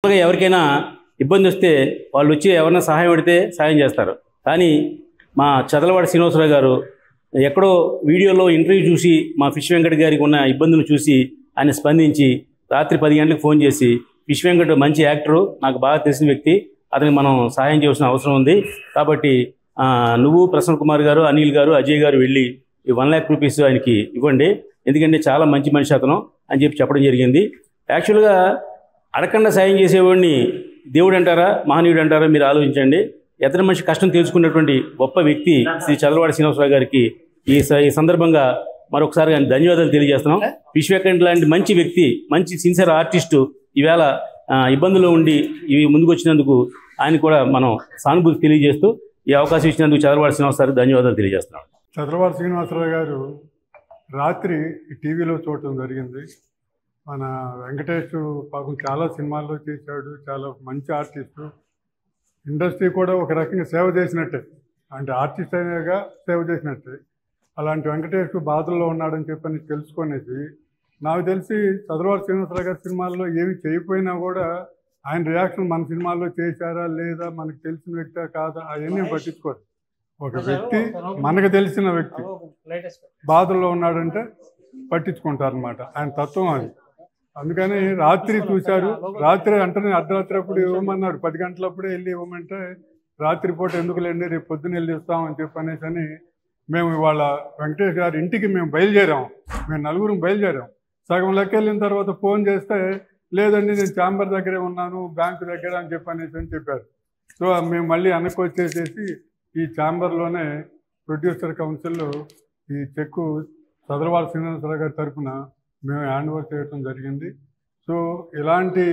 మామూలుగా ఎవరికైనా ఇబ్బంది వస్తే వాళ్ళు వచ్చి ఎవరైనా సహాయం అడిగితే సహాయం చేస్తారు కానీ మా చదలవాడి శ్రీనివాసరావు గారు ఎక్కడో వీడియోలో ఇంటర్వ్యూ చూసి మా ఫిష్ వెంకట్ గారికి ఉన్న ఇబ్బందులు చూసి ఆయన స్పందించి రాత్రి పది గంటలకు ఫోన్ చేసి ఫిష్ వెంకట్ మంచి యాక్టరు నాకు బాగా తెలిసిన వ్యక్తి అతనికి మనం సహాయం చేయాల్సిన అవసరం ఉంది కాబట్టి ఆ, నువ్వు ప్రసన్న కుమార్ గారు అనిల్ గారు అజయ్ గారు వెళ్ళి ఈ వన్ ల్యాక్ రూపీస్ ఆయనకి ఇవ్వండి ఎందుకంటే చాలా మంచి మనిషి అతను అని చెప్పి చెప్పడం జరిగింది యాక్చువల్గా అడగకుండా సాయం చేసేవాడిని దేవుడు అంటారా మహనీయుడు అంటారా మీరు ఆలోచించండి ఎతని మనిషి కష్టం తెలుసుకున్నటువంటి గొప్ప వ్యక్తి శ్రీ చదలవాడి శ్రీనివాసరావు గారికి ఈ స- ఈ సందర్భంగా మరొకసారి ఆయన ధన్యవాదాలు తెలియజేస్తున్నాం విశ్వకంఠ్ లాంటి మంచి వ్యక్తి మంచి సిన్సియర్ ఆర్టిస్టు ఈవేళ ఆ, ఇబ్బందుల్లో ఉండి ఇవి ముందుకు వచ్చినందుకు ఆయన కూడా మనం సానుభూతి తెలియజేస్తూ ఈ అవకాశం ఇచ్చినందుకు చదలవాడి శ్రీనివాస గారికి ధన్యవాదాలు తెలియజేస్తున్నాం చంద్రబాబు శ్రీనివాసరావు గారు రాత్రి టీవీలో చూడటం జరిగింది మన వెంకటేష్ పాపం చాలా సినిమాల్లో చేశాడు చాలా మంచి ఆర్టిస్టు ఇండస్ట్రీ కూడా ఒక రకంగా సేవ చేసినట్టే అంటే ఆర్టిస్ట్ అయినాగా సేవ చేసినట్టే అలాంటి వెంకటేష్ బాధల్లో ఉన్నాడని చెప్పని తెలుసుకునేసి నాకు తెలిసి చంద్రబాబు శ్రీనివాసరావు గారి సినిమాల్లో ఏమి చేయకపోయినా కూడా ఆయన రియాక్షన్ మన సినిమాల్లో చేశారా లేదా మనకు తెలిసిన వ్యక్తా కాదా అవన్నీ పట్టించుకోరు ఒక వ్యక్తి మనకు తెలిసిన వ్యక్తి బాధల్లో ఉన్నాడంటే పట్టించుకుంటారు అనమాట ఆయన తత్వం అది అందుకని రాత్రి చూశారు రాత్రి అంటనే అర్ధరాత్రి అప్పుడు ఇవ్వమన్నాడు పది గంటలప్పుడే వెళ్ళి ఇవ్వమంటే రాత్రిపూట ఎందుకులేండి రేపు పొద్దున్న వెళ్ళి ఇస్తామని చెప్పి అనేసి అని మేము ఇవాళ వెంకటేష్ గారి ఇంటికి మేము బయలుదేరాం మేము నలుగురం బయలుదేరాం సగం లెక్క వెళ్ళిన తర్వాత ఫోన్ చేస్తే లేదండి నేను ఛాంబర్ దగ్గరే ఉన్నాను బ్యాంకు దగ్గర అని చెప్పి అనేసి అని చెప్పారు సో మేము మళ్ళీ వెనక్కి వచ్చేసేసి ఈ ఛాంబర్లోనే ప్రొడ్యూసర్ కౌన్సిల్ ఈ చెక్కు చదరవాడ శ్రీనివాసరావు గారి తరఫున మేము హ్యాండ్ ఓవర్ చేయడం జరిగింది సో ఇలాంటి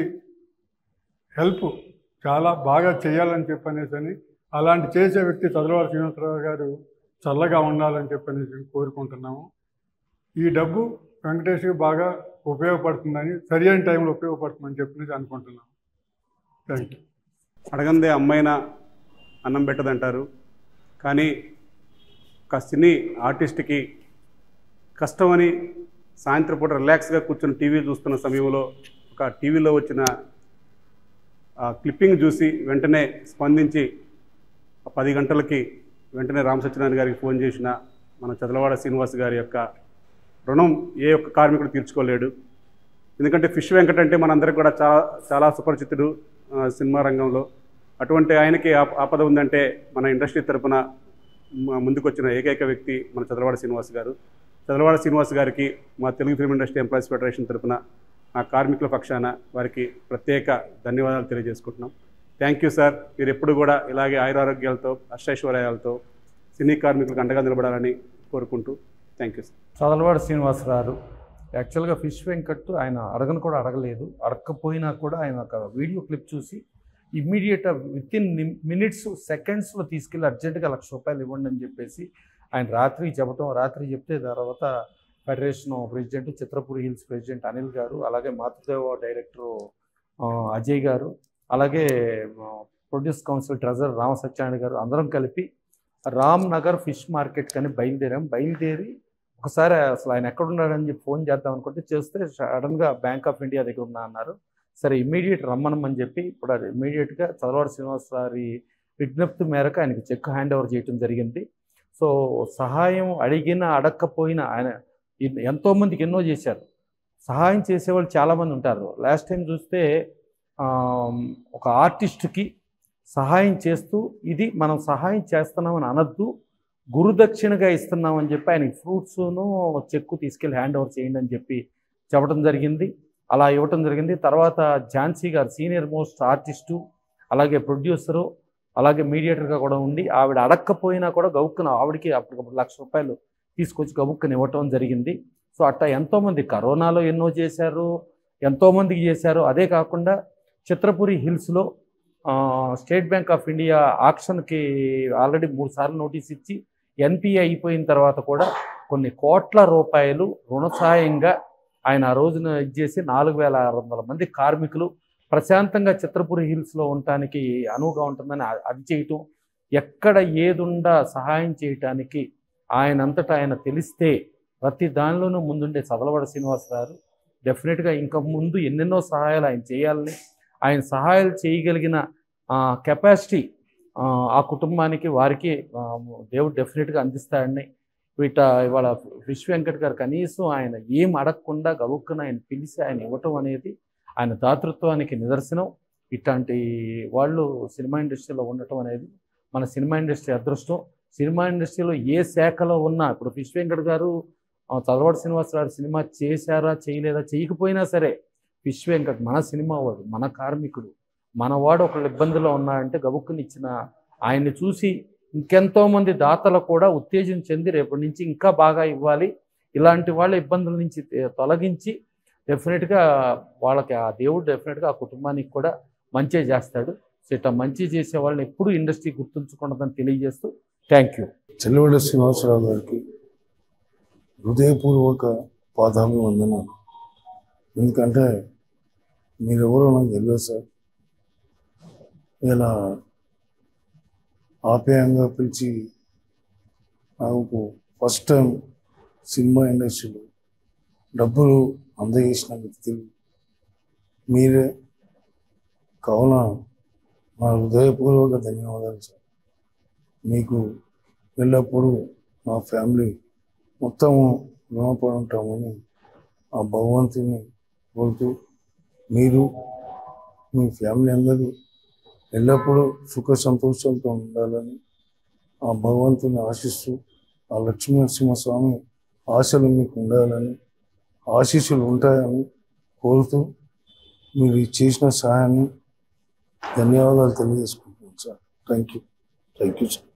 హెల్ప్ చాలా బాగా చేయాలని చెప్పనేసి అని అలాంటి చేసే వ్యక్తి చదరవాడ శ్రీనివాసరావు గారు చల్లగా ఉండాలని చెప్పనేసి కోరుకుంటున్నాము ఈ డబ్బు వెంకటేష్కి బాగా ఉపయోగపడుతుందని సరి అయిన టైంలో ఉపయోగపడుతుందని చెప్పనేసి అనుకుంటున్నాము థ్యాంక్ యూ అడగందే అమ్మాయినా అన్నం పెట్టదంటారు కానీ ఒక సినీ ఆర్టిస్ట్కి కష్టమని సాయంత్రం పూట రిలాక్స్గా కూర్చొని టీవీ చూస్తున్న సమయంలో ఒక టీవీలో వచ్చిన ఆ క్లిప్పింగ్ చూసి వెంటనే స్పందించి ఆ పది గంటలకి వెంటనే రామ్ సత్యనారాయణ గారికి ఫోన్ చేసిన మన చదలవాడ శ్రీనివాస్ గారి యొక్క రుణం ఏ ఒక్క కార్మికుడు తీర్చుకోలేడు ఎందుకంటే ఫిష్ వెంకట్ అంటే మనందరికి కూడా చాలా చాలా సుపరిచితుడు ఆ, సినిమా రంగంలో అటువంటి ఆయనకి ఆప- ఆపద ఉందంటే మన ఇండస్ట్రీ తరపున మ- ముందుకొచ్చిన ఏకైక వ్యక్తి మన చదలవాడ శ్రీనివాస్ గారు చదలవాడ శ్రీనివాస్ గారికి మా Telugu film industry employees federation తరపున ఆ కార్మికుల పక్షాన వారికి ప్రత్యేక ధన్యవాదాలు తెలియజేసుకుంటున్నాం థ్యాంక్ యూ సార్ మీరు ఎప్పుడు కూడా ఇలాగే ఆయురారోగ్యాలతో అష్టైశ్వర్యాలతో సినీ కార్మికులకు అండగా నిలబడాలని కోరుకుంటూ thank you sir Chadalavada Srinivasarao యాక్చువల్గా ఫిష్ వెంకట్ ఆయన అడగను కూడా అడగలేదు అడగకపోయినా కూడా ఆయన ఒక వీడియో క్లిప్ చూసి ఇమ్మీడియట్ విత్ ఇన్ మినిట్స్ సెకండ్స్లో తీసుకెళ్ళి అర్జెంటుగా లక్ష రూపాయలు ఇవ్వండి అని చెప్పేసి ఆయన రాత్రి చెప్పటం రాత్రి చెప్తే తర్వాత federation president Chitrapuri hills president Anil గారు అలాగే మాతృదేవ డైరెక్టర్ అజయ్ గారు అలాగే produce council treasurer Rama Satyanarayana గారు అందరం కలిపి రామ్ నగర్ ఫిష్ మార్కెట్ కని బయలుదేరాం బయలుదేరి ఒకసారి అసలు ఆయన ఎక్కడున్నాడని చెప్పి ఫోన్ చేద్దాం అనుకుంటే చేస్తే సడన్గా బ్యాంక్ ఆఫ్ ఇండియా దగ్గర ఉన్నా అన్నారు సరే ఇమ్మీడియట్ రమ్మనమని చెప్పి ఇప్పుడు అది ఇమ్మీడియట్గా చదవాడ శ్రీనివాస్ గారి విజ్ఞప్తి మేరకు ఆయనకి చెక్ హ్యాండ్ ఓవర్ చేయడం జరిగింది సో సహాయం అడిగినా అడగకపోయినా ఆయన ఎన్- ఎంతోమందికి ఎన్నో చేశారు సహాయం చేసేవాళ్ళు చాలామంది ఉంటారు లాస్ట్ టైం చూస్తే ఆమ్, ఒక ఆర్టిస్ట్కి సహాయం చేస్తూ ఇది మనం సహాయం చేస్తున్నామని అనద్దు గురుదక్షిణగా ఇస్తున్నామని చెప్పి ఆయనకి ఫ్రూట్స్ను చెక్కు తీసుకెళ్ళి హ్యాండ్ ఓవర్ చేయండి అని చెప్పి చెప్పడం జరిగింది అలా ఇవ్వటం జరిగింది తర్వాత ఝాన్సీ గారు సీనియర్ మోస్ట్ ఆర్టిస్టు అలాగే ప్రొడ్యూసరు అలాగే మీడియేటర్గా కూడా ఉండి ఆవిడ అడక్కపోయినా కూడా గవుక్కున ఆవిడకి అప్పటికప్పుడు లక్ష రూపాయలు తీసుకొచ్చి గబుక్కుని ఇవ్వటం జరిగింది సో అట్టా ఎంతోమంది కరోనాలో ఎన్నో చేశారు ఎంతోమందికి చేశారు అదే కాకుండా చిత్రపురి హిల్స్లో ఆ, స్టేట్ బ్యాంక్ ఆఫ్ ఇండియా ఆక్షన్కి ఆల్రెడీ మూడు సార్లు నోటీస్ ఇచ్చి ఎన్పిఏ అయిపోయిన తర్వాత కూడా కొన్ని కోట్ల రూపాయలు రుణ సాయంగా ఆయన ఆ రోజున ఇచ్చేసి నాలుగు వేల ఆరు వందల మంది కార్మికులు ప్రశాంతంగా చిత్రపురి హిల్స్లో ఉండటానికి అనువుగా ఉంటుందని అ- అది చేయటం ఎక్కడ ఏదుండా సహాయం చేయటానికి ఆయన అంతటా ఆయన తెలిస్తే ప్రతి దానిలోనూ ముందుండే చదలవాడ శ్రీనివాసరావు డెఫినెట్గా ఇంకా ముందు ఎన్నెన్నో సహాయాలు ఆయన చేయాలని ఆయన సహాయాలు చేయగలిగిన కెపాసిటీ ఆ కుటుంబానికి వారికి ఆ, దేవుడు డెఫినెట్గా అందిస్తాడని వీట ఇవాళ విశ్వ వెంకట్ గారు కనీసం ఆయన ఏం అడగకుండా గబుక్కున ఆయన పిలిచి ఆయన ఇవ్వటం అనేది ఆయన దాతృత్వానికి నిదర్శనం ఇట్లాంటి వాళ్ళు సినిమా ఇండస్ట్రీలో ఉండటం అనేది మన సినిమా ఇండస్ట్రీ అదృష్టం సినిమా ఇండస్ట్రీలో ఏ శాఖలో ఉన్నా ఇప్పుడు విశ్వ వెంకట్ గారు ఆ, చదవాడు శ్రీనివాసరావు సినిమా చేశారా చేయలేదా చేయకపోయినా సరే విశ్వ వెంకట్ మన సినిమా వాడు మన కార్మికుడు మన వాడు ఒకళ్ళు ఇబ్బందిలో ఉన్నాడంటే గబుక్కుని ఇచ్చిన ఆయన్ని చూసి ఇంకెంతో మంది దాతలు కూడా ఉత్తేజం చెంది రేపటి నుంచి ఇంకా బాగా ఇవ్వాలి ఇలాంటి వాళ్ళ ఇబ్బందుల నుంచి తె- తొలగించి డెఫినెట్గా వాళ్ళకి ఆ దేవుడు డెఫినెట్గా ఆ కుటుంబానికి కూడా మంచి చేస్తాడు సో ఇట్లా మంచి చేసే వాళ్ళని ఎప్పుడూ ఇండస్ట్రీ గుర్తుంచుకున్నదని తెలియజేస్తూ థ్యాంక్ యూ చెల్లవెడ శ్రీనివాసరావు గారికి హృదయపూర్వక పాదాభివందనాలు ఎందుకంటే మీరెవరో నాకు తెలియదు సార్ ఇలా ఆప్యాయంగా పిలిచి నాకు ఫస్ట్ టైం సినిమా ఇండస్ట్రీలో డబ్బులు అందజేసిన వ్యక్తులు మీరే కావున నా హృదయపూర్వక ధన్యవాదాలు సార్ మీకు ఎల్లప్పుడూ మా ఫ్యామిలీ మొత్తం రుణపడి ఉంటామని ఆ భగవంతుని కోరుతూ మీరు మీ ఫ్యామిలీ అందరూ ఎల్లప్పుడూ సుఖ సంతోషాలతో ఉండాలని ఆ భగవంతుని ఆశిస్తూ ఆ లక్ష్మీనరసింహస్వామి ఆశలు మీకు ఉండాలని ఆశీస్సులు ఉంటాయని కోరుతూ మీరు చేసిన సహాయాన్ని ధన్యవాదాలు తెలియజేసుకుంటున్నాను sir thank you thank you sir